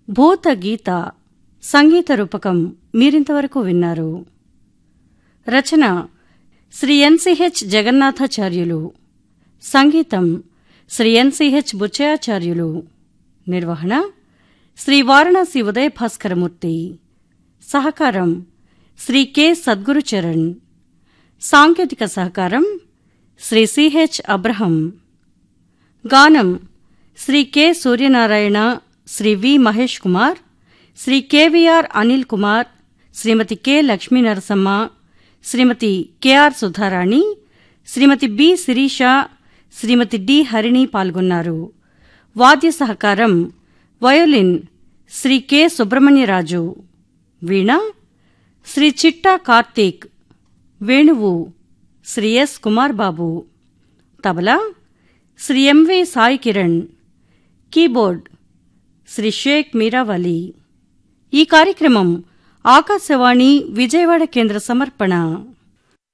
భూత గీత సంగీత రూపకం మీరింతవరకు విన్నారు రచన శ్రీ ఎన్సిహెచ్ జగన్నాథాచార్యులు సంగీతం శ్రీ ఎన్సిహెచ్ బుచ్చయాచార్యులు నిర్వహణ శ్రీ వారణాసి ఉదయ భాస్కరమూర్తి సహకారం శ్రీ కె సద్గురుచరణ్ సాంకేతిక సహకారం శ్రీ సిహెచ్ అబ్రహం గానం Shri K Suryanarayana Shri V Mahesh Kumar Shri KVR Anil Kumar Shrimati K Lakshmi Narasamma Shrimati KR Sudharani Shrimati B Sirisha Shrimati D Harini పాల్గొన్నారు వాద్య సహకారం వయోలిన్ శ్రీ కె సుబ్రహ్మణ్యరాజు వీణ శ్రీ చిట్టా కార్తీక్ వేణువు Shri S Kumar Babu tabla Shri MV Sai Kiran keyboard Shri Sheikh Meeravali ఈ కార్యక్రమం ఆకాశవాణి విజయవాడ కేంద్ర సమర్పణ